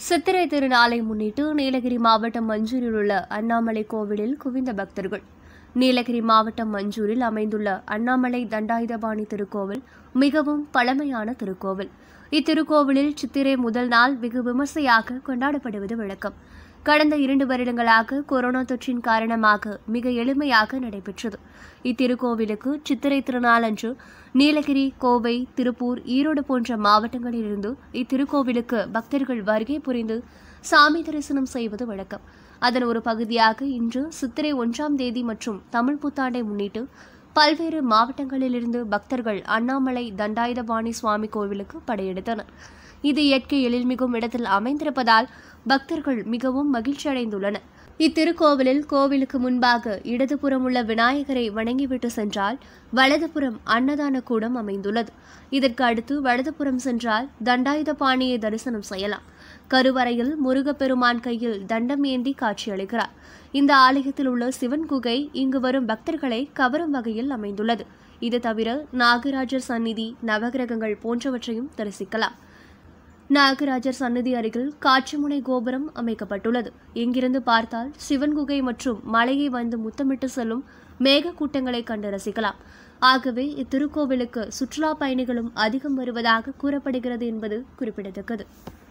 சித்திரை திருநாளை முன்னிட்டு நீலகிரி மாவட்டம் மஞ்சூரில் உள்ள அண்ணாமலை கோவிலில் குவிந்த பக்தர்கள் நீலகிரி மாவட்டம் மஞ்சூரில் அமைந்துள்ள அண்ணாமலை தண்டாயுதபாணி திருக்கோவில் மிகவும் பழமையான திருக்கோவில் இத்திருக்கோவிலில் சித்திரை முதல் நாள் வெகு விமர்சையாக கொண்டாடப்படுவது வழக்கம் கடந்த இரண்டு வருடங்களாக கொரோனா தொற்றின் காரணமாக மிக எளிமையாக நடைபெற்றது இத்திருக்கோவிலுக்கு சித்திரை திருநாளன்று நீலகிரி கோவை திருப்பூர் ஈரோடு போன்ற மாவட்டங்களிலிருந்து இத்திருக்கோவிலுக்கு பக்தர்கள் வருகை புரிந்து சாமி தரிசனம் செய்வது வழக்கம் அதன் ஒரு பகுதியாக இன்று சித்திரை ஒன்றாம் தேதி மற்றும் தமிழ் புத்தாண்டை முன்னிட்டு பல்வேறு மாவட்டங்களிலிருந்து பக்தர்கள் அண்ணாமலை தண்டாயுதபாணி சுவாமி கோவிலுக்கு படையெடுத்தனர் இது இயற்கை எழில்மிகும் இடத்தில் அமைந்திருப்பதால் பக்தர்கள் மிகவும் மகிழ்ச்சி அடைந்துள்ளனர் இத்திருக்கோவிலில் கோவிலுக்கு முன்பாக இடதுபுறம் உள்ள விநாயகரை வணங்கிவிட்டு சென்றால் வலதுபுறம் அன்னதான கூடம் அமைந்துள்ளது இதற்கு அடுத்து வலதுபுறம் சென்றால் தண்டாயுதபாணியை தரிசனம் செய்யலாம் கருவறையில் முருகப்பெருமான் கையில் தண்டம் ஏந்தி காட்சியளிக்கிறார் இந்த ஆலயத்தில் உள்ள சிவன் குகை இங்கு வரும் பக்தர்களை கவரும் வகையில் அமைந்துள்ளது இது தவிர நாகராஜர் சந்நிதி நவகிரகங்கள் போன்றவற்றையும் தரிசிக்கலாம் நாகராஜர் சன்னதி அருகில் காட்சிமுனை கோபுரம் அமைக்கப்பட்டுள்ளது இங்கிருந்து பார்த்தால் சிவன் குகை மற்றும் மலையை வந்து முத்தமிட்டு செல்லும் மேக கூட்டங்களை கண்டு ரசிக்கலாம் ஆகவே இத்திருக்கோவிலுக்கு சுற்றுலா பயணிகளும் அதிகம் வருவதாக கூறப்படுகிறது என்பது குறிப்பிடத்தக்கது